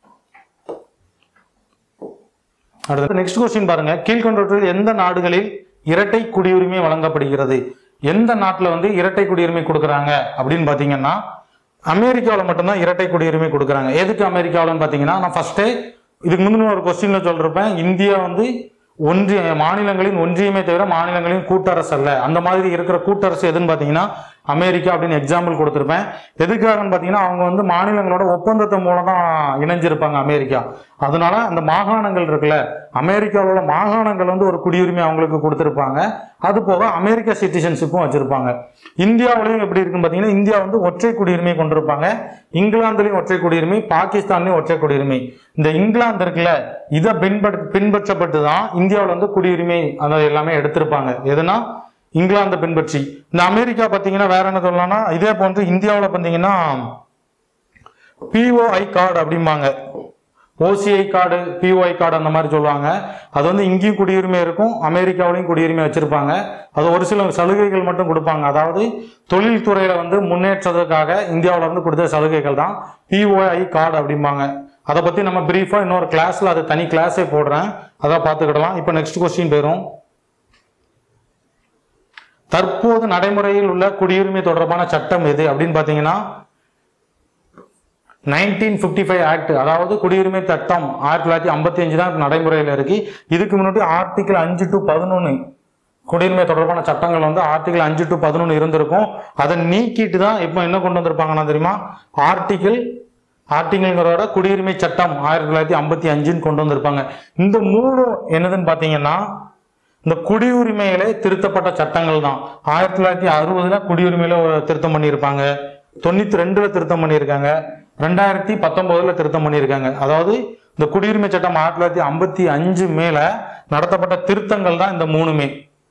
அடுத்து நெக்ஸ்ட் கொஸ்டின் பாருங்க கீழ்கண்டவற்றில் எந்த நாடுகளில் இரட்டை குடியுரிமை வழங்கப்படுகிறது எந்த நாட்டில் வந்து இரட்டை குடியுரிமை கொடுக்குறாங்க அப்படின்னு பார்த்தீங்கன்னா அமெரிக்காவில் மட்டும்தான் இரட்டை குடியுரிமை கொடுக்குறாங்க எதுக்கு அமெரிக்காவில்னு பார்த்தீங்கன்னா நான் ஃபர்ஸ்ட்டு இதுக்கு முந்தின ஒரு கொஸ்டின்ல சொல்றப்பேன் இந்தியா வந்து ஒன்றிய மாநிலங்களின் ஒன்றியமே தவிர மாநிலங்களின் கூட்டரசு அல்ல அந்த மாதிரி இருக்கிற கூட்டரசு எதுன்னு பார்த்தீங்கன்னா அமெரிக்கா அப்படின்னு எக்ஸாம்பிள் கொடுத்துருப்பேன் எதுக்காகன்னு பார்த்தீங்கன்னா அவங்க வந்து மாநிலங்களோட ஒப்பந்தத்து மூலம் தான் இணைஞ்சிருப்பாங்க அமெரிக்கா அதனால அந்த மாகாணங்கள் இருக்குல்ல அமெரிக்காவோட மாகாணங்கள் வந்து ஒரு குடியுரிமை அவங்களுக்கு கொடுத்துருப்பாங்க அது போக அமெரிக்க சிட்டிசன்ஷிப்பும் வச்சிருப்பாங்க இந்தியாவிலையும் எப்படி இருக்குன்னு பார்த்தீங்கன்னா இந்தியா வந்து ஒற்றை குடியுரிமை கொண்டிருப்பாங்க இங்கிலாந்துலையும் ஒற்றை குடியுரிமை பாகிஸ்தான்லையும் ஒற்றை குடியுரிமை இந்த இங்கிலாந்து இருக்குல்ல இதை பின்பற்ற பின்பற்றப்பட்டு தான் இந்தியாவில் வந்து குடியுரிமை அந்த எல்லாமே எடுத்திருப்பாங்க எதுனா இங்கிலாந்து பின்பற்றி இந்த அமெரிக்கா பார்த்தீங்கன்னா வேற என்ன சொல்லலாம்னா இதே போன்று இந்தியாவில் பார்த்தீங்கன்னா பிஓஐ கார்டு அப்படிம்பாங்க ஓசிஐ கார்டு பிஓஐ கார்டு அந்த மாதிரி சொல்லுவாங்க அது வந்து இங்கேயும் குடியுரிமை இருக்கும் அமெரிக்காவிலையும் குடியுரிமை வச்சிருப்பாங்க அது ஒரு சில சலுகைகள் மட்டும் கொடுப்பாங்க அதாவது தொழில்துறையில வந்து முன்னேற்றத்துக்காக இந்தியாவுல இருந்து கொடுத்த சலுகைகள் தான் பிஓஐ கார்டு அப்படிம்பாங்க அதை பத்தி நம்ம பிரீஃபா இன்னொரு கிளாஸ்ல அது தனி கிளாஸே போடுறேன் அதான் பார்த்துக்கிடலாம் இப்போ நெக்ஸ்ட் கொஸ்டின் போயிரும் தற்போது நடைமுறையில் உள்ள குடியுரிமை தொடர்பான சட்டம் எது அப்படின்னு பார்த்தீங்கன்னா நைன்டீன் ஃபிஃப்டி ஃபைவ் ஆக்ட் அதாவது குடியுரிமை சட்டம் ஆயிரத்தி தொள்ளாயிரத்தி ஐம்பத்தி அஞ்சு தான் நடைமுறையில் இருக்கு இதுக்கு முன்னாடி ஆர்டிகிள் அஞ்சு டு பதினொன்று குடியுரிமை தொடர்பான சட்டங்கள் வந்து ஆர்டிகிள் அஞ்சு டு பதினொன்று இருந்திருக்கும் அதை நீக்கிட்டு தான் இப்போ என்ன கொண்டு வந்திருப்பாங்கன்னா தெரியுமா ஆர்டிகிள் ஆர்டிகிள்ங்கிறத குடியுரிமை சட்டம் ஆயிரத்தி தொள்ளாயிரத்தி ஐம்பத்தி அஞ்சுன்னு கொண்டு வந்திருப்பாங்க இந்த மூணு என்னதுன்னு பார்த்தீங்கன்னா இந்த குடியுரிமையிலே திருத்தப்பட்ட சட்டங்கள் தான் ஆயிரத்தி தொள்ளாயிரத்தி அறுபதுல குடியுரிமையில ஒரு திருத்தம் பண்ணியிருப்பாங்க தொண்ணூத்தி ரெண்டுல திருத்தம் பண்ணியிருக்காங்க ரெண்டாயிரத்தி பத்தொன்பதுல திருத்தம் பண்ணியிருக்காங்க அதாவது இந்த குடியுரிமை சட்டம் ஆயிரத்தி தொள்ளாயிரத்தி ஐம்பத்தி அஞ்சு மேல நடத்தப்பட்ட திருத்தங்கள் தான் இந்த மூணுமே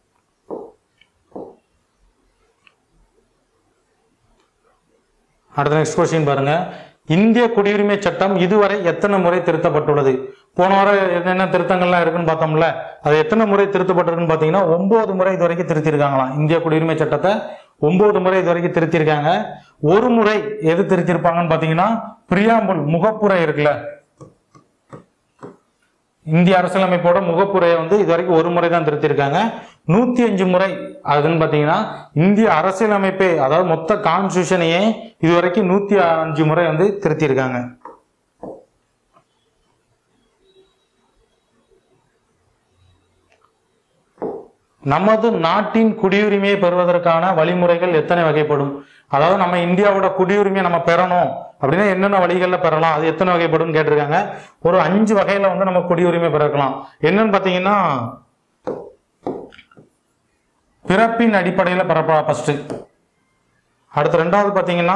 அடுத்த நெக்ஸ்ட் கொஸ்டின் பாருங்க இந்திய குடியுரிமை சட்டம் இதுவரை எத்தனை முறை திருத்தப்பட்டுள்ளது போன வாரம் என்னென்ன திருத்தங்கள்லாம் இருக்குன்னு பார்த்தோம்ல அது எத்தனை முறை திருத்தப்பட்டிருக்குன்னு பார்த்தீங்கன்னா ஒன்பது முறை இது வரைக்கும் திருத்திருக்காங்களாம் இந்திய குடியுரிமை சட்டத்தை ஒன்பது முறை இது வரைக்கும் திருத்திருக்காங்க ஒரு முறை எது திருத்திருப்பாங்கன்னு பார்த்தீங்கன்னா பிரியாம்புல் முகப்புரை இருக்குல்ல இந்திய அரசியலமைப்போட முகப்புரையை வந்து இது வரைக்கும் ஒரு முறை தான் திருத்திருக்காங்க நூத்தி அஞ்சு முறை அதுன்னு பாத்தீங்கன்னா இந்திய அரசியலமைப்பே அதாவது மொத்த கான்ஸ்டியூஷனையே இது வரைக்கும் நூத்தி அஞ்சு முறை வந்து திருத்திருக்காங்க நமது நாட்டின் குடியுரிமையை பெறுவதற்கான வழிமுறைகள் எத்தனை வகைப்படும் அதாவது நம்ம இந்தியாவோட குடியுரிமையை நம்ம பெறணும் அப்படின்னா என்னென்ன வழிகளில் பெறலாம் அது எத்தனை வகைப்படும் கேட்டிருக்காங்க ஒரு அஞ்சு வகையில வந்து நம்ம குடியுரிமை பெறக்கலாம் என்னன்னு பார்த்தீங்கன்னா பிறப்பின் அடிப்படையில் பெறப்படலாம் ஃபர்ஸ்ட் அடுத்து ரெண்டாவது பார்த்தீங்கன்னா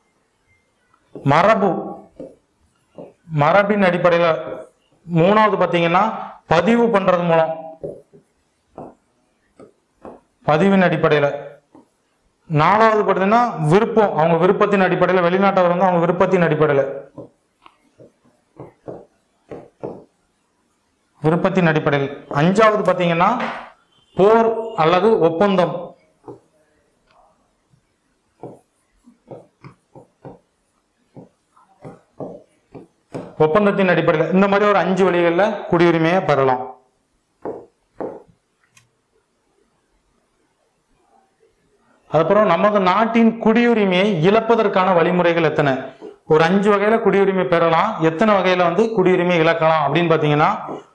மரபு மரபின் அடிப்படையில் மூணாவது பார்த்தீங்கன்னா பதிவு பண்றது மூலம் பதிவின் அடிப்படையில் நாலாவது பார்த்தீங்கன்னா விருப்பம் அவங்க விருப்பத்தின் அடிப்படையில் வெளிநாட்டவர் வந்து அவங்க விருப்பத்தின் அடிப்படையில் விருப்பத்தின் அடிப்படையில் அஞ்சாவது பார்த்தீங்கன்னா போர் அல்லது ஒப்பந்தம் ஒப்பந்தத்தின் அடிப்படையில் இந்த மாதிரி ஒரு அஞ்சு வழிகளில் குடியுரிமையை பெறலாம் அதுக்கப்புறம் நமது நாட்டின் குடியுரிமையை இழப்பதற்கான வழிமுறைகள் எத்தனை ஒரு அஞ்சு வகையில குடியுரிமை பெறலாம் எத்தனை வகையில வந்து குடியுரிமை இழக்கலாம் அப்படின்னு பாத்தீங்கன்னா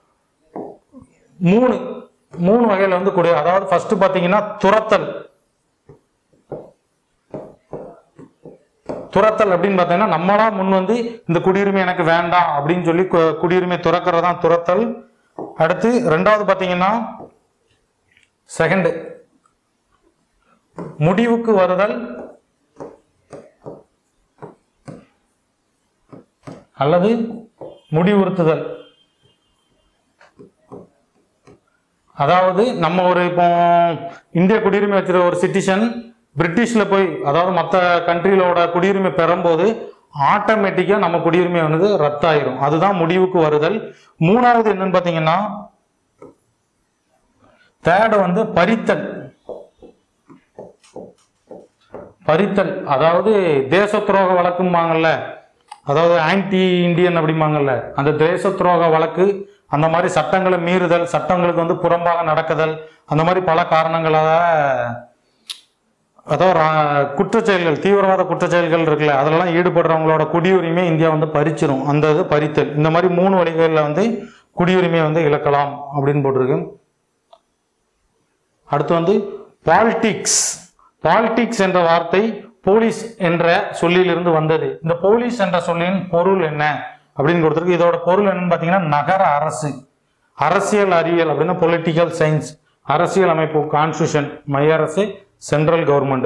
மூணு மூணு வகையில வந்து குடி அதாவது ஃபர்ஸ்ட் பாத்தீங்கன்னா துரத்தல் துரத்தல் அப்படின்னு பார்த்தீங்கன்னா நம்மளா முன் வந்து இந்த குடியுரிமை எனக்கு வேண்டாம் அப்படின்னு சொல்லி கு- குடியுரிமை துறக்கிறது தான் துரத்தல் அடுத்து ரெண்டாவது பார்த்தீங்கன்னா செகண்ட் முடிவுக்கு வருதல் அல்லது முடிவுறுத்துதல் அதாவது நம்ம ஒரு இப்போ இந்திய குடியுரிமை வச்சிருக்க ஒரு சிட்டிசன் பிரிட்டிஷ்ல போய் அதாவது மற்ற கண்ட்ரிகளோட குடியுரிமை பெறும்போது ஆட்டோமேட்டிக்கா நம்ம குடியுரிமை வந்து ரத்தாயிரும் அதுதான் முடிவுக்கு வருதல் மூணாவது என்னன்னு பாத்தீங்கன்னா தேர்டு வந்து பறித்தல் பறித்தல் அதாவது தேச துரோக வழக்கும்பாங்கல்ல அதாவது ஆன்டி இந்தியன் அப்படிம்பாங்கல்ல அந்த தேச துரோக வழக்கு அந்த மாதிரி சட்டங்களை மீறுதல் சட்டங்களுக்கு வந்து புறம்பாக நடக்குதல் அந்த மாதிரி பல காரணங்களால அதாவது ரா- குற்றச்செயல்கள் தீவிரவாத குற்றச்செயல்கள் இருக்குல்ல அதிலெல்லாம் ஈடுபடுறவங்களோட குடியுரிமை இந்தியா வந்து பறிச்சிரும் அந்த இது பறித்தல் இந்த மாதிரி மூணு வழிகளில் வந்து குடியுரிமையை வந்து இழக்கலாம் அப்படின்னு போட்டிருக்கு அடுத்து வந்து பாலிடிக்ஸ் பாலிடிக்ஸ் என்ற வார்த்தை போலீஸ் என்ற சொல்லிலிருந்து வந்தது இந்த போலீஸ் என்ற சொல்லின் பொருள் என்ன அப்படின்னு கொடுத்துருக்கு இதோட பொருள் என்னன்னு பார்த்தீங்கன்னா நகர அரசு அரசியல் அறிவியல் அப்படின்னா பொலிட்டிக்கல் சயின்ஸ் அரசியல் அமைப்பு கான்ஸ்டியூஷன் மைய அரசு சென்ட்ரல் கவர்மெண்ட்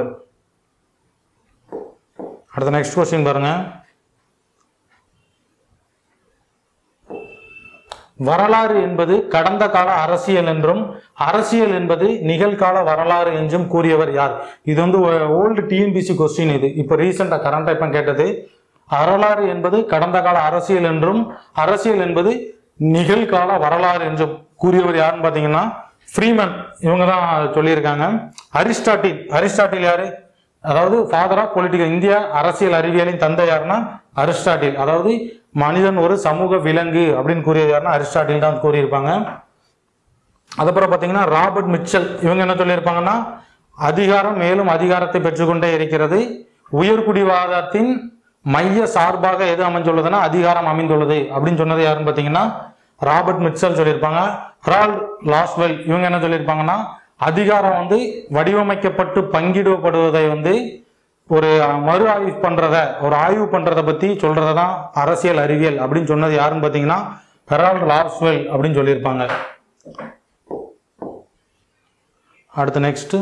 அடுத்த நெக்ஸ்ட் கொஸ்டின் பாருங்க வரலாறு என்பது கடந்த கால அரசியல் என்றும் அரசியல் என்பது நிகழ்கால வரலாறு என்றும் கூறியவர் யார் இது வந்து ஓல்டு டிஎன்பிசி கொஸ்டின் இது இப்போ ரீசெண்டாக கரண்ட் இப்போ கேட்டது வரலாறு என்பது கடந்த கால அரசியல் என்றும் அரசியல் என்பது நிகழ்கால வரலாறு என்றும் கூறியவர் யாருன்னு பார்த்தீங்கன்னா ஃப்ரீமன் இவங்க தான் சொல்லியிருக்காங்க அரிஸ்டாட்டில் அரிஸ்டாட்டில் யாரு அதாவது ஃபாதர் ஆஃப் பொலிட்டிக்கல் இந்திய அரசியல் அறிவியலின் தந்தை யாருன்னா அரிஸ்டாட்டில் அதாவது மனிதன் ஒரு சமூக விலங்கு அப்படின்னு கூறியது யாருன்னா அரிஸ்டாட்டில் தான் கூறியிருப்பாங்க அதுக்கப்புறம் பார்த்தீங்கன்னா ராபர்ட் மிச்சல் இவங்க என்ன சொல்லியிருப்பாங்கன்னா அதிகாரம் மேலும் அதிகாரத்தை பெற்றுக்கொண்டே இருக்கிறது உயர்குடிவாதத்தின் மைய சார்பாக எது அமைந்துள்ளதுன்னா அதிகாரம் அமைந்துள்ளது அப்படின்னு சொன்னது யாருன்னு பார்த்தீங்கன்னா ராபர்ட் மிட்சல் சொல்லியிருப்பாங்க ஹரால்ட் லாஸ்வெல் இவங்க என்ன சொல்லியிருப்பாங்கன்னா அதிகாரம் வந்து வடிவமைக்கப்பட்டு பங்கிடப்படுவதை வந்து ஒரு மறு ஆய்வு பண்றத ஒரு ஆய்வு பண்றத பத்தி சொல்றதை தான் அரசியல் அறிவியல் அப்படின்னு சொன்னது யாருன்னு பார்த்தீங்கன்னா ஹெரால்ட் லாஸ்வெல் அப்படின்னு சொல்லியிருப்பாங்க அடுத்து நெக்ஸ்ட்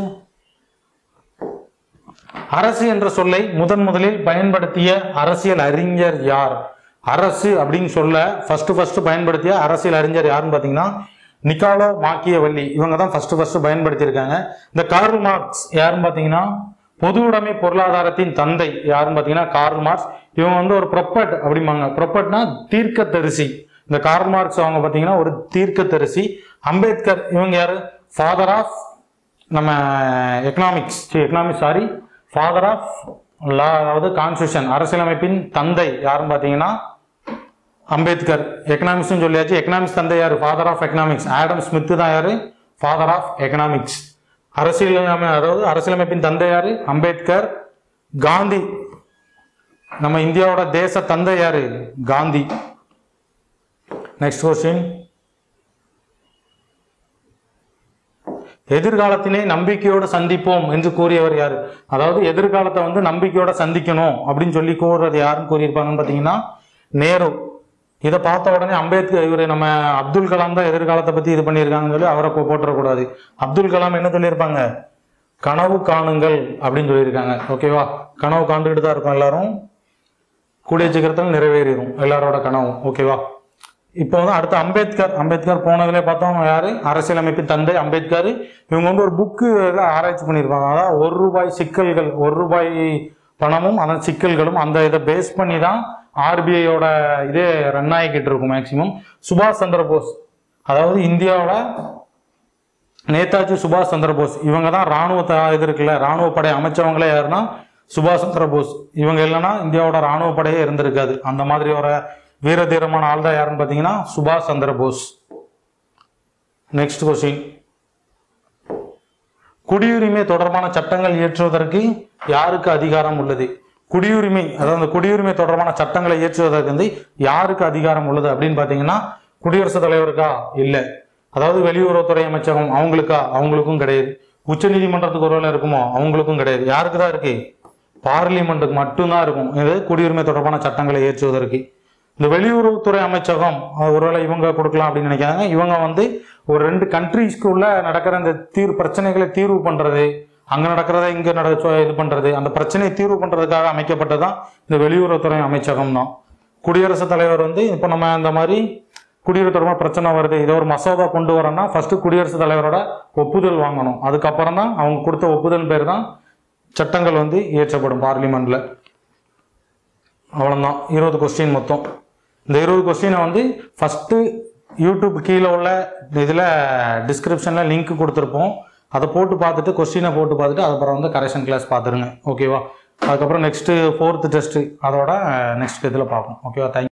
அரசு என்ற சொல்லை முதன் முதலில் பயன்படுத்திய அரசியல் அறிஞர் யார் அரசு அப்படின்னு சொல்ல ஃபர்ஸ்ட் ஃபர்ஸ்ட் பயன்படுத்திய அரசியல் அறிஞர் யாருன்னு பார்த்தீங்கன்னா நிக்காலோ மாக்கியவல்லி இவங்க தான் ஃபர்ஸ்ட் ஃபர்ஸ்ட் பயன்படுத்தியிருக்காங்க இந்த கார்ல் மார்க்ஸ் யாருன்னு பார்த்தீங்கன்னா பொது உடைமை பொருளாதாரத்தின் தந்தை யாருன்னு பார்த்தீங்கன்னா கார்ல் மார்க்ஸ் இவங்க வந்து ஒரு ப்ரொப்பட் அப்படிம்பாங்க ப்ரொப்பட்னா தீர்க்கதரிசி இந்த கார்ல் மார்க்ஸ் அவங்க பார்த்தீங்கன்னா ஒரு தீர்க்கதரிசி அம்பேத்கர் இவங்க யாரு ஃபாதர் ஆஃப் நம்ம economics economics sorry father of law அதாவது கான்ஸ்டியூஷன் அரசியலமைப்பின் தந்தை யாருன்னு பார்த்தீங்கன்னா அம்பேத்கர் எக்கனாமிக்ஸ்னு சொல்லியாச்சு எக்கனாமிக்ஸ் தந்தை யாரு father of economics Adam Smith தான் யாரு ஃபாதர் ஆஃப் எக்கனாமிக்ஸ் அரசியலமை அதாவது அரசியலமைப்பின் தந்தை யாரு அம்பேத்கர் காந்தி நம்ம இந்தியாவோட தேச தந்தை யாரு காந்தி நெக்ஸ்ட் கொஸ்டின் எதிர்காலத்தினை நம்பிக்கையோடு சந்திப்போம் என்று கூறியவர் யாரு அதாவது எதிர்காலத்தை வந்து நம்பிக்கையோட சந்திக்கணும் அப்படின்னு சொல்லி கூறுறது யாருன்னு கூறியிருப்பாங்கன்னு பார்த்தீங்கன்னா நேரு இதை பார்த்த உடனே அம்பேத்கர் இவர் நம்ம அப்துல் கலாம் தான் எதிர்காலத்தை பத்தி இது பண்ணியிருக்காங்கன்னு சொல்லி அவரை போ- போட்டுறக்கூடாது அப்துல் கலாம் என்ன சொல்லியிருப்பாங்க கனவு காணுங்கள் அப்படின்னு சொல்லியிருக்காங்க ஓகேவா கனவு காண்டுகிட்டு தான் இருக்கும் எல்லாரும் கூடிய சீக்கிரத்தில் நிறைவேறிடும் எல்லாரோட கனவும் ஓகேவா இப்போ வந்து அடுத்து அம்பேத்கர் அம்பேத்கர் போனதுல பார்த்தோம் யாரு அரசியலமைப்பு தந்தை அம்பேத்கர் இவங்க வந்து ஒரு புக்கு ஆராய்ச்சி பண்ணியிருப்பாங்க அதாவது ஒரு ரூபாய் சிக்கல்கள் ஒரு ரூபாய் பணமும் அதன் சிக்கல்களும் அந்த இதை பேஸ் பண்ணி தான் ஆர்பிஐயோட இதே ரன் ஆகிக்கிட்டு இருக்கும் மேக்சிமம் சுபாஷ் சந்திர போஸ் அதாவது இந்தியாவோட நேதாஜி சுபாஷ் சந்திர போஸ் இவங்க தான் ராணுவ த- இது இருக்குல்ல ராணுவ படை அமைச்சவங்களே யாருன்னா சுபாஷ் சந்திர போஸ் இவங்க இல்லைன்னா இந்தியாவோட ராணுவ படையே இருந்திருக்காது அந்த மாதிரி ஒரு வீர தீரமான ஆள் தான் யாருன்னு பார்த்தீங்கன்னா சுபாஷ் சந்திர போஸ் நெக்ஸ்ட் கொஸ்டின் குடியுரிமை தொடர்பான சட்டங்கள் இயற்றுவதற்கு யாருக்கு அதிகாரம் உள்ளது குடியுரிமை அதாவது அந்த குடியுரிமை தொடர்பான சட்டங்களை இயற்றுவதற்கு வந்து யாருக்கு அதிகாரம் உள்ளது அப்படின்னு பார்த்தீங்கன்னா குடியரசுத் தலைவருக்கா இல்லை அதாவது வெளியுறவுத்துறை அமைச்சகம் அவங்களுக்கா அவங்களுக்கும் கிடையாது உச்சநீதிமன்றத்துக்கு ஒரு வேலை இருக்குமோ அவங்களுக்கும் கிடையாது யாருக்கு தான் இருக்கு பார்லிமெண்ட்டுக்கு மட்டும்தான் இருக்கும் இது குடியுரிமை தொடர்பான சட்டங்களை இயற்றுவதற்கு இந்த வெளியுறவுத்துறை அமைச்சகம் அஹ், ஒருவேளை இவங்க கொடுக்கலாம் அப்படின்னு நினைக்கிறாங்க இவங்க வந்து ஒரு ரெண்டு கண்ட்ரீஸ்க்குள்ள நடக்கிற இந்த தீர் பிரச்சனைகளை தீர்வு பண்றது அங்க நடக்கிறத இங்க நட சொ- இது பண்றது அந்த பிரச்சனையை தீர்வு பண்றதுக்காக அமைக்கப்பட்டதான் இந்த வெளியுறவுத்துறை அமைச்சகம் தான் குடியரசுத் தலைவர் வந்து இப்போ நம்ம இந்த மாதிரி குடியுரிமை தொடர்பான பிரச்சனை வருது இதை ஒரு மசோதா கொண்டு வரேன்னா ஃபர்ஸ்ட் குடியரசுத் தலைவரோட ஒப்புதல் வாங்கணும் அதுக்கப்புறம் தான் அவங்க கொடுத்த ஒப்புதல் பேர் தான் சட்டங்கள் வந்து இயற்றப்படும் பார்லிமெண்ட்ல அவ்வளோதான் இருபது கொஸ்டின் மொத்தம் இந்த இருபது கொஸ்டினை வந்து ஃபஸ்ட்டு யூடியூப் கீழே உள்ள இதில் டிஸ்கிரிப்ஷனில் லிங்க் கொடுத்துருப்போம் அதை போட்டு பார்த்துட்டு கொஸ்டினை போட்டு பார்த்துட்டு அதுக்கப்புறம் வந்து கரெக்ஷன் கிளாஸ் பார்த்துருங்க ஓகேவா அதுக்கப்புறம் நெக்ஸ்ட்டு ஃபோர்த்து டெஸ்ட்டு அதோட நெக்ஸ்ட் இதில் பார்ப்போம் ஓகேவா தேங்க்